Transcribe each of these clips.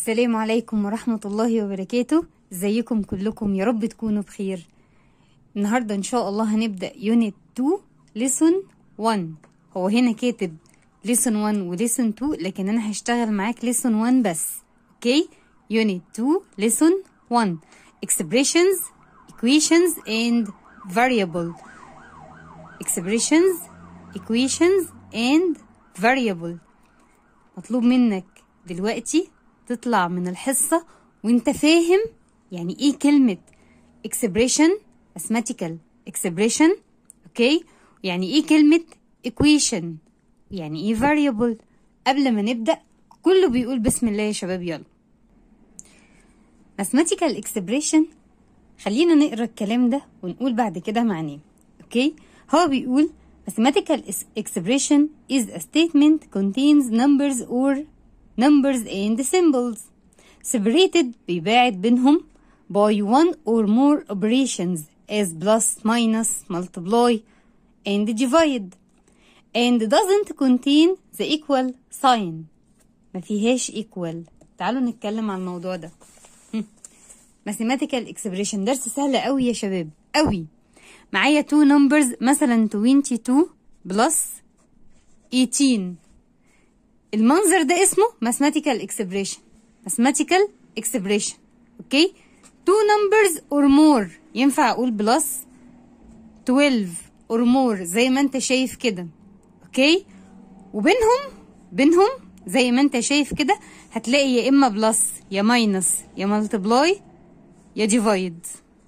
السلام عليكم ورحمة الله وبركاته ازيكم كلكم يا رب تكونوا بخير النهاردة ان شاء الله هنبدأ يونت 2 ليسون 1 هو هنا كاتب ليسون 1 وليسون 2 لكن انا هشتغل معاك ليسون 1 بس اوكي يونت 2 ليسون 1 expressions equations and variable expressions equations and variable مطلوب منك دلوقتي تطلع من الحصة وانت فاهم يعني ايه كلمة expression mathematical expression اوكي يعني ايه كلمة equation يعني ايه variable قبل ما نبدأ كله بيقول بسم الله يا شباب يلا mathematical expression خلينا نقرا الكلام ده ونقول بعد كده معناه اوكي هو بيقول mathematical expression is a statement contains numbers or numbers and symbols separated بيباعد بينهم by one or more operations as plus minus multiply and divide and doesn't contain the equal sign ما فيهاش equal تعالوا نتكلم عن الموضوع ده mathematical expression درس سهل قوي يا شباب قوي معايا two numbers مثلا 22 plus 18 المنظر ده اسمه mathematical expression mathematical expression اوكي two numbers or more ينفع اقول plus 12 or more زي ما انت شايف كده اوكي وبينهم بينهم زي ما انت شايف كده هتلاقي يا اما بلس يا ماينس يا ملتبلاي يا ديفايد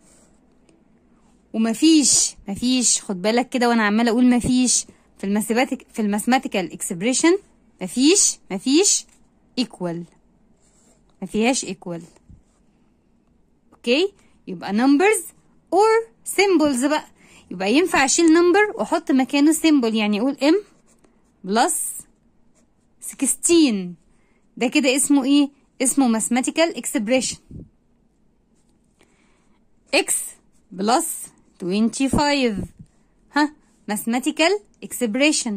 ومفيش مفيش خد بالك كده وانا عماله اقول مفيش في الماثيماتيك في الماثيماتيكال اكسبريشن مفيش مفيش ايكوال مفيهاش ايكوال اوكي يبقى numbers or symbols بقى يبقى ينفع اشيل نمبر واحط مكانه symbol يعني اقول m بلس 16 ده كده اسمه ايه اسمه mathematical expression x بلس 25 ها mathematical expression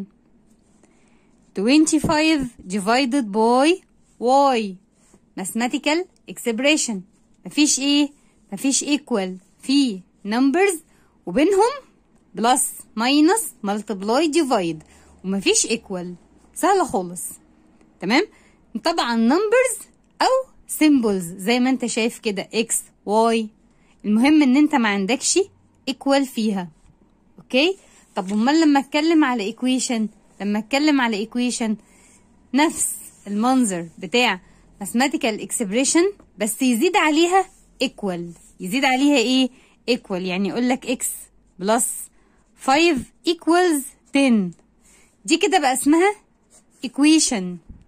25 divided by y mathematical expression مفيش ايه مفيش equal في numbers وبينهم بلس ماينس multiply divide ومفيش equal سهلة خالص تمام طبعا numbers او symbols زي ما انت شايف كده x y المهم ان انت ما عندكش equal فيها اوكي طب امال لما اتكلم على equation لما اتكلم على equation نفس المنظر بتاع mathematical expression بس يزيد عليها equal يزيد عليها ايه equal يعني يقول لك x plus 5 equals 10 دي كده بقى اسمها equation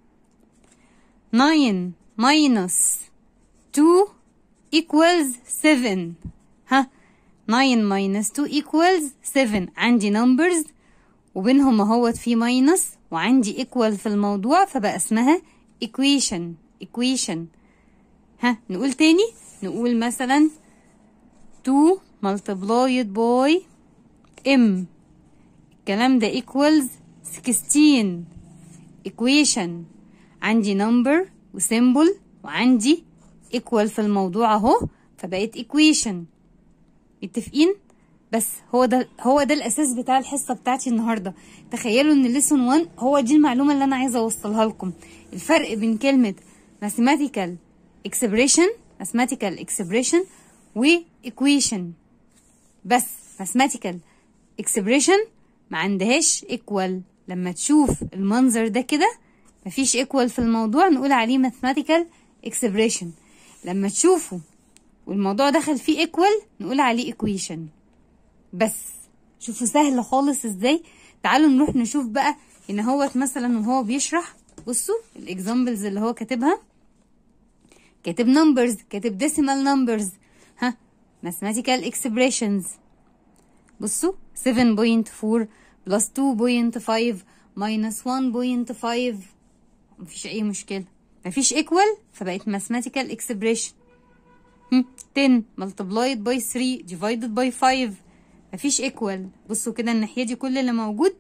9 minus 2 equals 7 ها 9 minus 2 equals 7 عندي numbers وبينهم اهوت في minus وعندي equal في الموضوع فبقى اسمها equation equation ها نقول تاني نقول مثلا 2 multiplied by m الكلام ده equals 16 equation عندي number وsymbol وعندي equal في الموضوع اهو فبقت equation متفقين بس هو ده هو ده الاساس بتاع الحصه بتاعتي النهارده تخيلوا ان ليسون 1 هو دي المعلومه اللي انا عايزه اوصلها لكم الفرق بين كلمه mathematical expression mathematical expression و equation بس mathematical expression ما عندهاش equal لما تشوف المنظر ده كده مفيش equal في الموضوع نقول عليه mathematical expression لما تشوفوا والموضوع دخل فيه equal نقول عليه equation بس شوفوا سهل خالص ازاي تعالوا نروح نشوف بقى هنا هوت مثلا وهو بيشرح بصوا الاكزامبلز اللي هو كاتبها كاتب numbers كاتب decimal numbers ها mathematical expressions بصوا 7.4 plus 2.5 minus 1.5 مفيش اي مشكلة مفيش equal فبقت mathematical expression 10 multiplied by 3 divided by 5 مفيش equal بصوا كده الناحية دي كل اللي موجود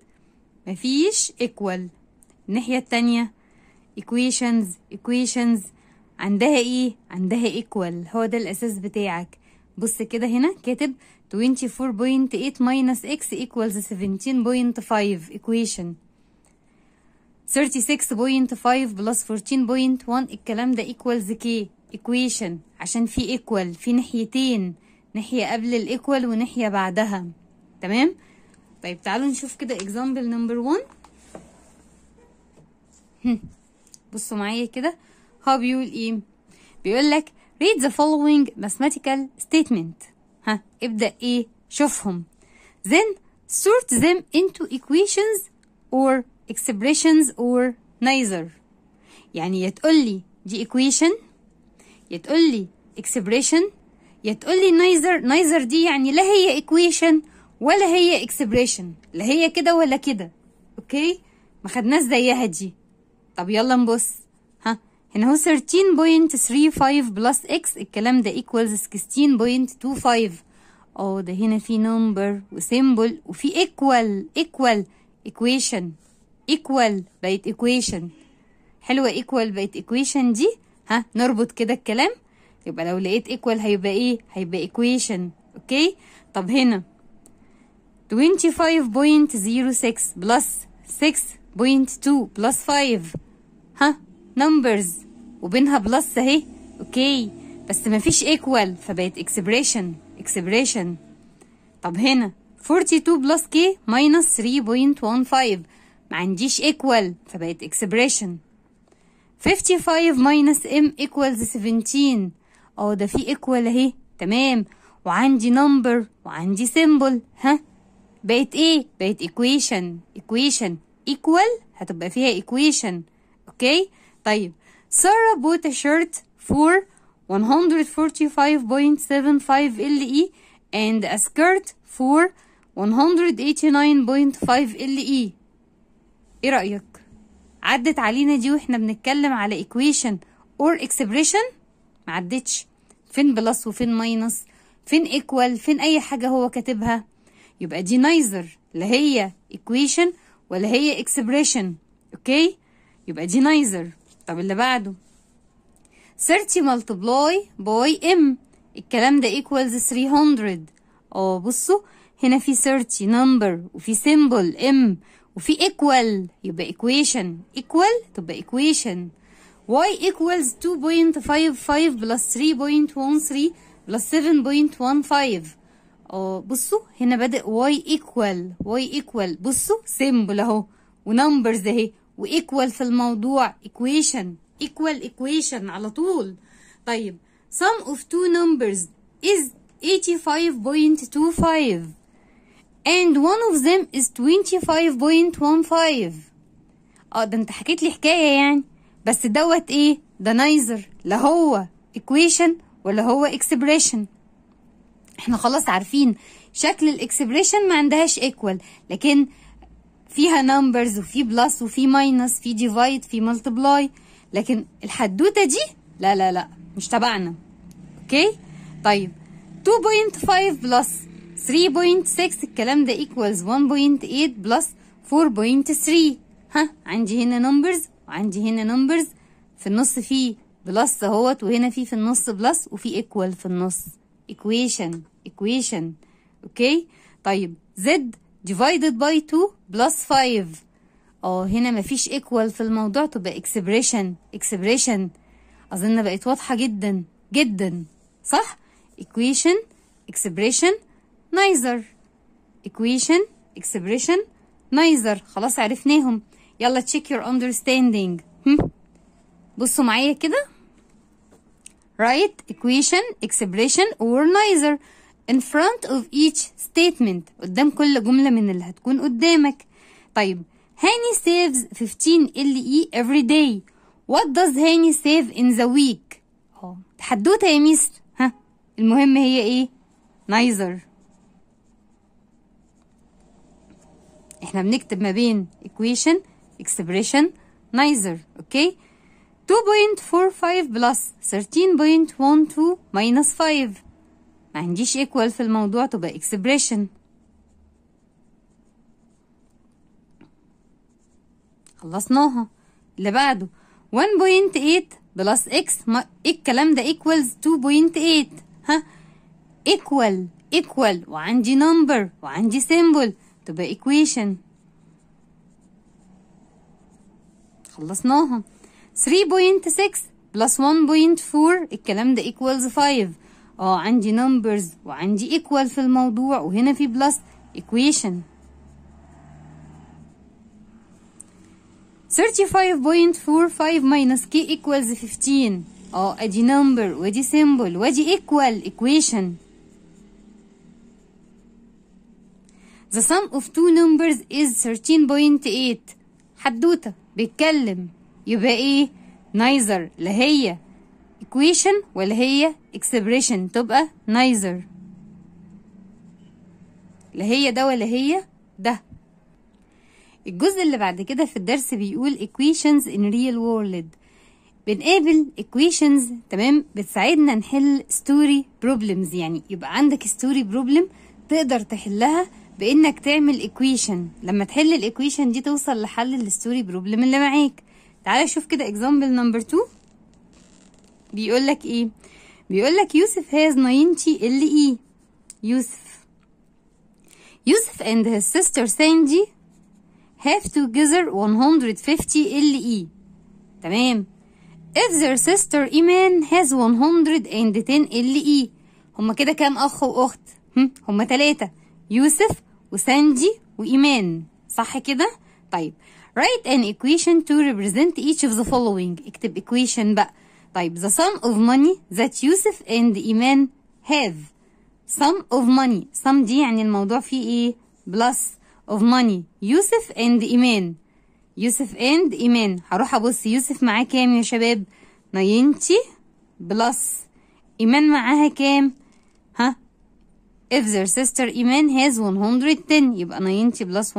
مفيش equal الناحية التانية equations equations عندها ايه عندها ايكوال هو ده الاساس بتاعك بص كده هنا كاتب 24.8 minus x equals 17.5 equation 36.5 plus 14.1 الكلام ده equals k equation عشان في equal في ناحيتين ناحية قبل الايكوال وناحية بعدها تمام طيب تعالوا نشوف كده example number 1 بصوا معايا كده هو بيقول ايه بيقول لك read the following mathematical statement ها ابدأ ايه شوفهم then sort them into equations or expressions or neither يعني يا تقول لي دي equation يا تقول لي expression يا تقول لي neither neither دي يعني لا هي equation ولا هي expression لا هي كده ولا كده اوكي ما خدناش زيها دي طب يلا نبص ها هنا هو 13.35 بلس x الكلام ده equals 16.25 اه ده هنا في number وسيمبل وفي equal equal equation equal بقت equation حلوة equal بقت equation دي ها نربط كده الكلام يبقى لو لقيت equal هيبقى ايه هيبقى equation اوكي طب هنا 25.06 بلس 6.2 بلس 5 ها numbers وبينها بلس اهي اوكي بس مفيش equal فبقت expression expression طب هنا 42 بلس k minus 3.15 ما عنديش equal فبقت expression 55 minus m equals 17 اه ده في equal اهي تمام وعندي number وعندي symbol ها بقت ايه بقت equation equation equal هتبقى فيها equation اوكي طيب Sarah bought a shirt for 145.75 LE and a skirt for 189.5 LE ايه رأيك عدت علينا دي واحنا بنتكلم على equation or expression ما عدتش فين بلس وفين ماينس فين equal فين اي حاجة هو كاتبها يبقى دي neither لا هي equation ولا هي expression اوكي يبقى دي neither طب اللي بعده 30 multiply by m الكلام ده equals 300 اه بصوا هنا في 30 number وفي symbol m وفي equal يبقى equation equal تبقى equation y equals 2.55 plus 3.13 plus 7.15 اه بصوا هنا بدأ y equal y equal بصوا symbol اهو ونمبرز اهي وايكوال في الموضوع equation equal equation على طول طيب sum of two numbers is 85.25 and one of them is 25.15 اه ده انت حكيت لي حكاية يعني بس دوت ايه ده نايزر لا هو equation ولا هو expression احنا خلاص عارفين شكل الاكسبريشن ما عندهاش equal لكن فيها numbers وفي بلس وفي ماينس في ديفايد في ملتبلاي لكن الحدوته دي لا لا لا مش تبعنا اوكي طيب 2.5 بلس 3.6 الكلام ده equals 1.8 بلس 4.3 ها عندي هنا numbers وعندي هنا numbers في النص في بلس اهوت وهنا في في النص بلس وفي equal في النص equation equation اوكي طيب z divided by 2 plus 5 اه هنا مفيش equal في الموضوع تبقى expression expression اظن بقت واضحة جدا جدا صح equation expression neither equation expression neither خلاص عرفناهم يلا check your understanding هم؟ بصوا معايا كده write equation expression or neither in front of each statement قدام كل جملة من اللي هتكون قدامك طيب هاني saves 15 LE every day what does هاني save in the week اه حدوته يا ميس ها المهم هي ايه neither احنا بنكتب ما بين equation expression neither اوكي 2.45 بلس 13.12 minus 5 ما عنديش equal في الموضوع تبقى expression خلصناها اللي بعده 1.8 بلس x ما الكلام ده equals 2.8 ها equal equal وعندي number وعندي symbol تبقى equation خلصناها 3.6 plus 1.4 الكلام ده equals 5 اه عندي numbers وعندي equal في الموضوع وهنا في plus equation 35.45 minus k equals 15 اه ادي number وادي symbol وادي equal equation The sum of two numbers is 13.8 حدوتة بيتكلم يبقى ايه neither لا هي equation ولا هي expression تبقى neither لا هي ده ولا هي ده الجزء اللي بعد كده في الدرس بيقول equations in real world بنقابل equations تمام بتساعدنا نحل story problems يعني يبقى عندك story problem تقدر تحلها بانك تعمل equation لما تحل الايكويشن دي توصل لحل الستوري بروبلم اللي معاك تعالى شوف كده example نمبر 2 بيقول لك ايه بيقول لك يوسف has 90 ال اي يوسف يوسف and his sister Sandy have together 150 ال اي تمام if their sister إيمان has 110 ال اي هما كده كام اخ واخت هم؟ هما تلاتة يوسف وساندي وإيمان صح كده طيب write an equation to represent each of the following اكتب equation بقى طيب the sum of money that يوسف and إيمان have sum of money sum دي يعني الموضوع فيه ايه plus of money يوسف and إيمان يوسف and إيمان هروح أبص يوسف معاه كام يا شباب 90 بلس إيمان معاها كام ها if their sister إيمان has 110 يبقى 90 plus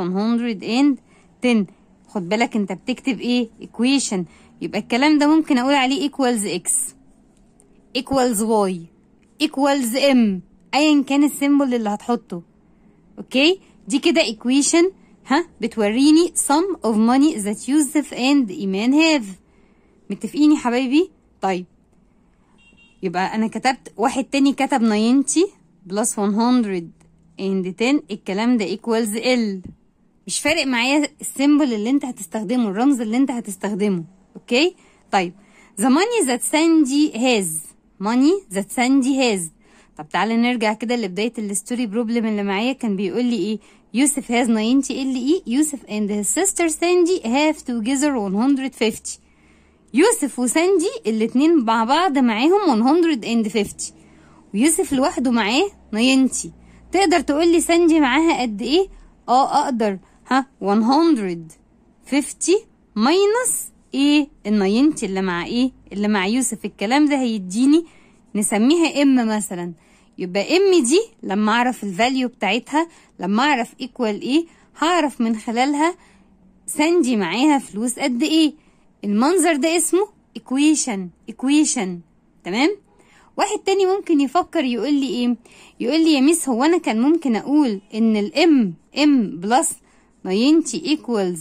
110 خد بالك انت بتكتب ايه equation يبقى الكلام ده ممكن اقول عليه equals x equals y equals m ايا كان السيمبل اللي هتحطه اوكي دي كده equation ها بتوريني sum of money that يوسف and إيمان have متفقين يا حبايبي طيب يبقى انا كتبت واحد تاني كتب 90 بلس 110 الكلام ده equals L مش فارق معايا السيمبل اللي انت هتستخدمه الرمز اللي انت هتستخدمه اوكي طيب the money that Sandy has money that Sandy has طب تعالى نرجع كده لبداية الستوري بروبلم اللي معايا كان بيقول لي ايه يوسف has 90 ال اي يوسف and his sister Sandy have together 150 يوسف وساندي الاتنين مع بعض معاهم 150 ويوسف لوحده معاه 90 تقدر تقول لي ساندي معاها قد ايه اه اقدر ها 150 ماينس ايه ال 90 اللي مع ايه اللي مع يوسف الكلام ده هيديني نسميها ام مثلا يبقى ام دي لما اعرف الفاليو بتاعتها لما اعرف ايكوال ايه هعرف من خلالها ساندي معاها فلوس قد ايه المنظر ده اسمه equation equation تمام واحد تاني ممكن يفكر يقول لي ايه يقول لي يا ميس هو انا كان ممكن اقول ان الام ام بلس 90 equals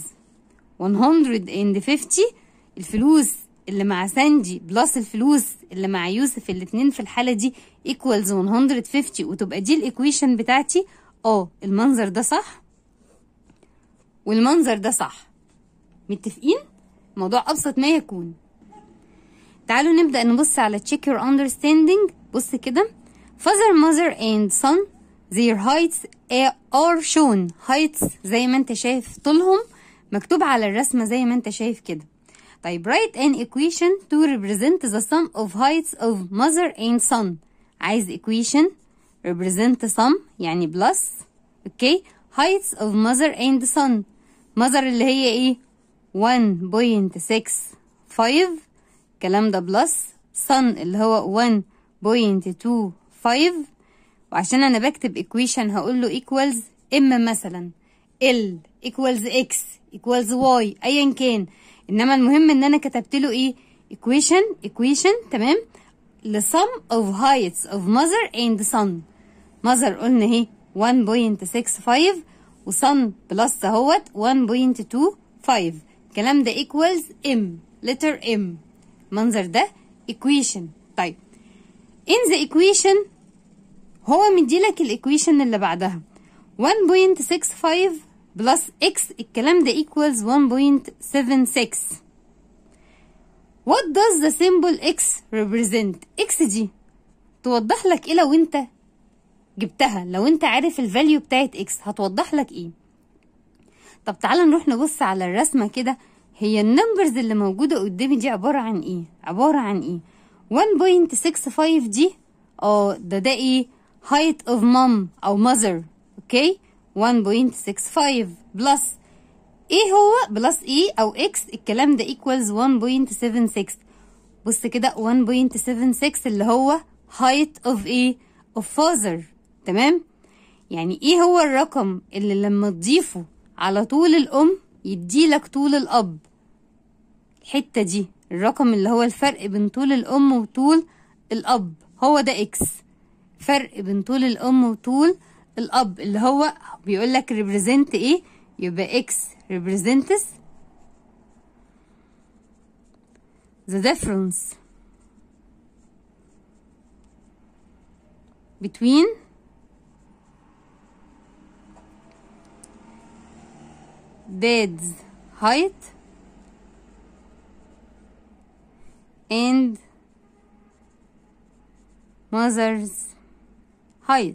150 الفلوس اللي مع ساندي بلس الفلوس اللي مع يوسف الاتنين في الحالة دي equals 150 وتبقى دي الايكويشن بتاعتي اه المنظر ده صح والمنظر ده صح متفقين الموضوع ابسط ما يكون تعالوا نبدأ نبص على check your understanding بص كده father mother and son their heights are shown heights زي ما انت شايف طولهم مكتوب على الرسمة زي ما انت شايف كده طيب write an equation to represent the sum of heights of mother and son عايز equation represent sum يعني plus اوكي heights of mother and son mother اللي هي ايه 1.65 الكلام ده بلس sun اللي هو 1.25 وعشان انا بكتب equation هقول له equals m مثلا l equals x equals y ايا كان انما المهم ان انا كتبت له ايه equation equation تمام ل sum of heights of mother and son mother قلنا اهي 1.65 وصن بلس اهوت 1.25 الكلام ده equals m letter m المنظر ده equation طيب in the equation هو مديلك الايكويشن اللي بعدها 1.65 بلس x الكلام ده equals 1.76 what does the symbol x represent x دي توضح لك ايه لو انت جبتها لو انت عارف الفاليو بتاعت x هتوضح لك ايه طب تعالى نروح نبص على الرسمة كده هي النمبرز اللي موجودة قدامي دي عبارة عن ايه عبارة عن ايه 1.65 دي اه ده ده ايه height of mom او mother اوكي 1.65 بلس ايه هو بلس ايه او اكس الكلام ده equals 1.76 بص كده 1.76 اللي هو height of ايه of father تمام يعني ايه هو الرقم اللي لما تضيفه على طول الام يديلك طول الاب الحتة دي الرقم اللي هو الفرق بين طول الام وطول الاب هو ده اكس فرق بين طول الام وطول الاب اللي هو بيقول لك represent ايه يبقى اكس represents the difference between dad's height and mother's height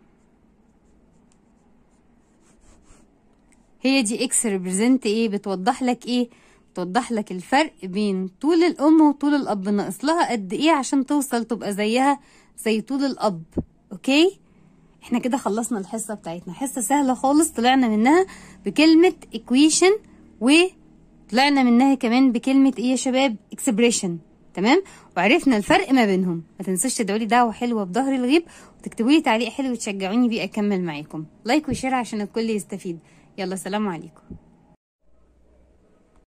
هي دي اكس ريبريزنت ايه بتوضح لك ايه بتوضح لك الفرق بين طول الام وطول الاب ناقص لها قد ايه عشان توصل تبقى زيها زي طول الاب اوكي احنا كده خلصنا الحصه بتاعتنا حصه سهله خالص طلعنا منها بكلمه equation وطلعنا منها كمان بكلمه ايه يا شباب expression تمام وعرفنا الفرق ما بينهم ما تنسوش تدعوا لي دعوه حلوه بظهر الغيب وتكتبوا لي تعليق حلو وتشجعوني بيه اكمل معاكم لايك وشير عشان الكل يستفيد يلا سلام عليكم